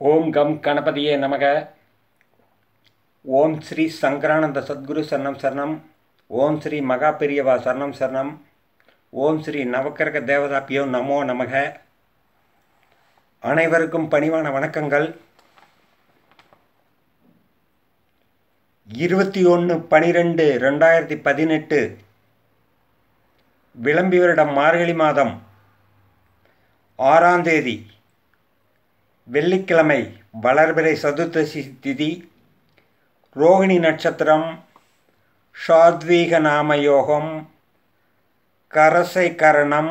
ஓம் come கணபதியே நமக ஓம் ஸ்ரீ சங்கரானந்த சத்குரு சரணம் சரணம் ஓம் ஸ்ரீ மகா பெரியவா சரணம் சரணம் ஓம் ஸ்ரீ நவக்கிரக தேவதாப்பியோ நமோ நமக அனைவருக்கும் பணிவான வணக்கங்கள் இருபத்தி ஒன்று பனிரெண்டு ரெண்டாயிரத்தி பதினெட்டு விளம்பி வருடம் மார்கழி மாதம் ஆறாம் தேதி வெள்ளிக்கிழமை வளர்பிறை சதுர்த்தசி திதி ரோகிணி நட்சத்திரம் ஷாத்வீக நாமயோகம் கரசை கரணம்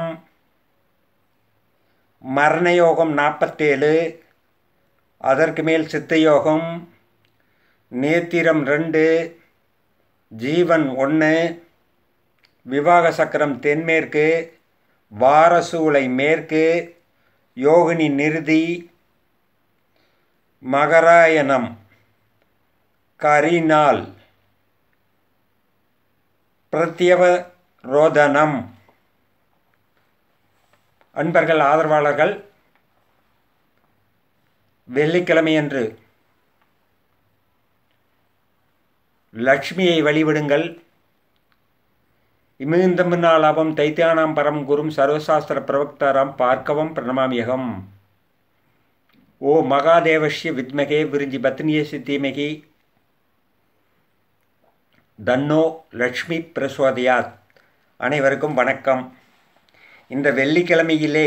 மரணயோகம் நாற்பத்தேழு அதற்கு மேல் சித்தயோகம் நேத்திரம் ரெண்டு ஜீவன் ஒன்று விவாக சக்கரம் தென்மேற்கு வாரசூளை மேற்கு யோகினி நிருதி மகராயணம் கரிநாள் பிரத்யவ ரோதனம் அன்பர்கள் ஆதரவாளர்கள் வெள்ளிக்கிழமையன்று லக்ஷ்மியை வழிவிடுங்கள் இமிழ்ந்தமின்னாலாபம் தைத்தியானாம் பரம் குரும் சர்வசாஸ்திர பிரவக்தாராம் பார்க்கவும் பிரணமாமியகம் ஓ மகாதேவஷ்ய வித்மகே விருஞ்சி பத்னியசி தீமகி தன்னோ லக்ஷ்மி பிரசோதயாத் அனைவருக்கும் வணக்கம் இந்த வெள்ளிக்கிழமையிலே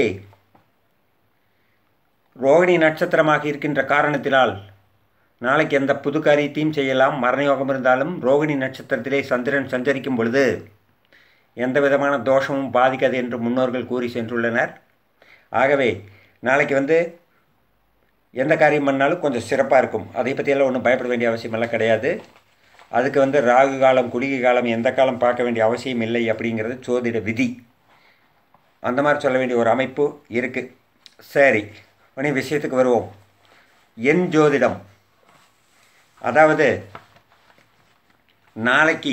ரோகிணி நட்சத்திரமாக இருக்கின்ற காரணத்தினால் நாளைக்கு எந்த புது காரியத்தையும் செய்யலாம் மரணயோகம் இருந்தாலும் ரோகிணி நட்சத்திரத்திலே சந்திரன் சஞ்சரிக்கும் பொழுது எந்த விதமான தோஷமும் பாதிக்காது என்று முன்னோர்கள் கூறி சென்றுள்ளனர் ஆகவே நாளைக்கு வந்து எந்த காரியம் பண்ணாலும் கொஞ்சம் சிறப்பாக இருக்கும் அதை பற்றியெல்லாம் ஒன்றும் பயப்பட வேண்டிய அவசியமெல்லாம் கிடையாது அதுக்கு வந்து ராகு காலம் குளிகை காலம் எந்த காலம் பார்க்க வேண்டிய அவசியம் இல்லை அப்படிங்கிறது சோதிட விதி அந்த மாதிரி சொல்ல வேண்டிய ஒரு அமைப்பு இருக்குது சரி உடனே விஷயத்துக்கு வருவோம் என் ஜோதிடம் அதாவது நாளைக்கு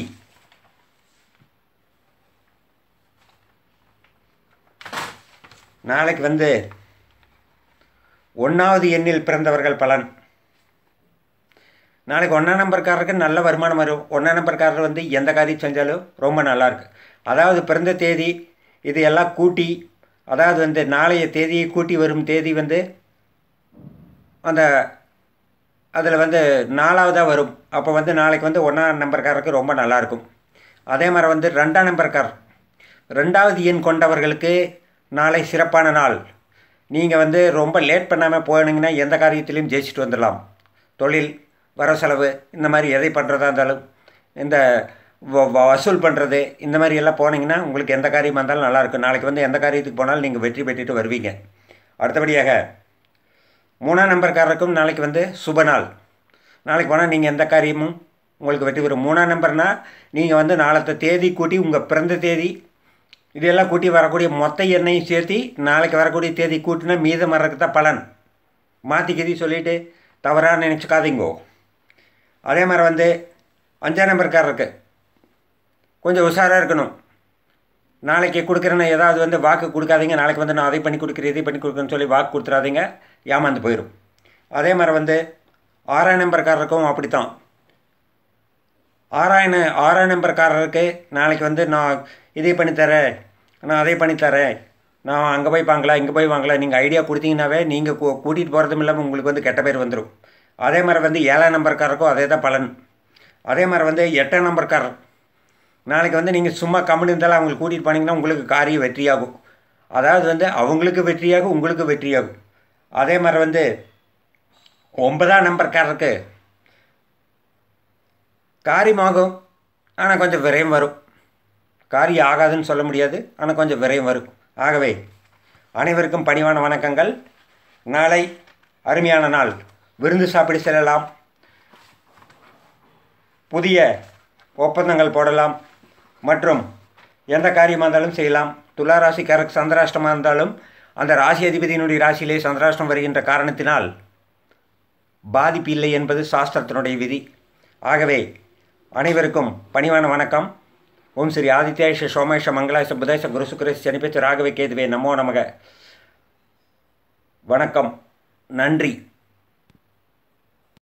நாளைக்கு வந்து ஒன்றாவது எண்ணில் பிறந்தவர்கள் பலன் நாளைக்கு ஒன்றாம் நம்பர்காரருக்கு நல்ல வருமானம் வரும் ஒன்றாம் நம்பர்காரர் வந்து எந்த காரியம் செஞ்சாலும் ரொம்ப நல்லாயிருக்கு அதாவது பிறந்த தேதி இது எல்லாம் கூட்டி அதாவது வந்து நாளைய தேதியை கூட்டி வரும் தேதி வந்து அந்த அதில் வந்து நாலாவதாக வரும் அப்போ வந்து நாளைக்கு வந்து ஒன்றாம் நம்பர்காரருக்கு ரொம்ப நல்லாயிருக்கும் அதே மாதிரி வந்து ரெண்டாம் நம்பர்கார் ரெண்டாவது எண் கொண்டவர்களுக்கு நாளை சிறப்பான நாள் நீங்கள் வந்து ரொம்ப லேட் பண்ணாமல் போனீங்கன்னா எந்த காரியத்திலையும் ஜெயிச்சுட்டு வந்துடலாம் தொழில் வர செலவு இந்த மாதிரி எதை பண்ணுறதா இருந்தாலும் இந்த வசூல் பண்ணுறது இந்த மாதிரி எல்லாம் போனீங்கன்னா உங்களுக்கு எந்த காரியமாக இருந்தாலும் நல்லாயிருக்கும் நாளைக்கு வந்து எந்த காரியத்துக்கு போனாலும் நீங்கள் வெற்றி பெற்றுட்டு வருவீங்க அடுத்தபடியாக மூணாம் நம்பர்காரருக்கும் நாளைக்கு வந்து சுப நாள் நாளைக்கு போனால் நீங்கள் எந்த காரியமும் உங்களுக்கு வெற்றி பெறும் மூணாம் நம்பர்னால் நீங்கள் வந்து நாளത്തെ தேதி கூட்டி உங்கள் பிறந்த தேதி இதெல்லாம் கூட்டி வரக்கூடிய மொத்த எண்ணையும் சேர்த்து நாளைக்கு வரக்கூடிய தேதி கூட்டினா மீதம் வர்றதுக்கு தான் பலன் மாற்றி கதி சொல்லிவிட்டு தவறாக நினச்சிக்காதீங்கோ அதே மாதிரி வந்து அஞ்சாம் நம்பர்காரருக்கு கொஞ்சம் உஷாராக இருக்கணும் நாளைக்கு கொடுக்குறேன்னு ஏதாவது வந்து வாக்கு கொடுக்காதீங்க நாளைக்கு வந்து நான் அதை பண்ணி கொடுக்குறேன் இதை பண்ணி கொடுக்குறேன்னு சொல்லி வாக்கு கொடுத்துறாதீங்க ஏமாந்து போயிடும் அதே மாதிரி வந்து ஆறாம் நம்பர்காரருக்கும் அப்படித்தான் ஆறாயின ஆறாம் நம்பர்காரருக்கு நாளைக்கு வந்து நான் இதை பண்ணித்தரேன் நான் அதை பண்ணித்தரேன் நான் அங்கே போய் வாங்கலாம் இங்கே போய் வாங்கலாம் நீங்கள் ஐடியா கொடுத்தீங்கன்னாவே நீங்கள் கூ கூட்டிகிட்டு போகிறதும் இல்லாமல் உங்களுக்கு வந்து கெட்ட பேர் வந்துடும் அதே மாதிரி வந்து ஏழாம் நம்பர்காரருக்கும் அதே தான் பலன் அதே மாதிரி வந்து எட்டாம் நம்பர்காரர் நாளைக்கு வந்து நீங்கள் சும்மா கம்மி இருந்தாலும் அவங்களுக்கு கூட்டிகிட்டு போனீங்கன்னா உங்களுக்கு காரியம் வெற்றியாகும் அதாவது வந்து அவங்களுக்கு வெற்றியாகும் உங்களுக்கு வெற்றியாகும் அதே மாதிரி வந்து ஒன்பதாம் நம்பர்காரருக்கு காரியமாகும் ஆனால் கொஞ்சம் விரயம் வரும் காரியம் ஆகாதுன்னு சொல்ல முடியாது ஆனால் கொஞ்சம் விரயம் வரும் ஆகவே அனைவருக்கும் பணிவான வணக்கங்கள் நாளை அருமையான நாள் விருந்து சாப்பிட செல்லலாம் புதிய ஒப்பந்தங்கள் போடலாம் மற்றும் எந்த காரியமாக இருந்தாலும் செய்யலாம் துலா ராசிக்காரருக்கு சந்திராஷ்டமாக இருந்தாலும் அந்த ராசி அதிபதியினுடைய ராசியிலே சந்திராஷ்டம் வருகின்ற காரணத்தினால் பாதிப்பு இல்லை என்பது சாஸ்திரத்தினுடைய விதி ஆகவே அனைவருக்கும் பணிவான வணக்கம் ஓம் ஸ்ரீ ஆதித்யாயஷ சோமேஷ மங்களாயச புதேச குருசுக்கரேஷ் சனிப்பேச்ச ராகவே கேதுவே நமோ நமக வணக்கம் நன்றி